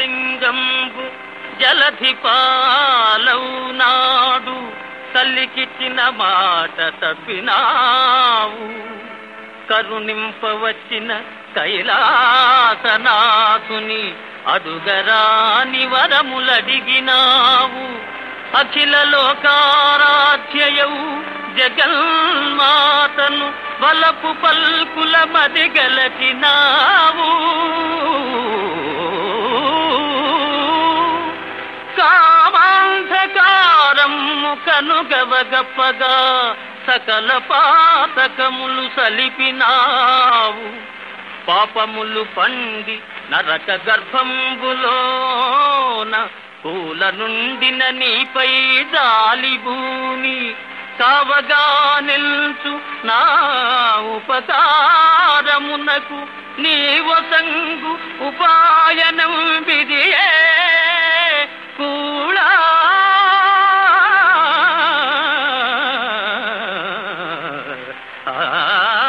లింగంబు జలధి పాలౌనాడు తల్లికిచ్చిన మాట తప్పినావు కరుణింపవచ్చిన కైలాసనాథుని అడుగరాని వరములడిగినావు అఖిల లోకారాధ్యయవు జగన్మాతను వలపు పల్కుల మదిగలటినావు కామాంధకారము కనుగవగప్పగా సకల పాతకములు సలిపినావు పాపములు పండి నరక గర్భంబులోన పూల నుండిన నీపై జాలిభూమి కావగా నిల్చు నా ఉపకారమునకు నీ వసంగు ఉపాయనం విధియే కూడా ఆ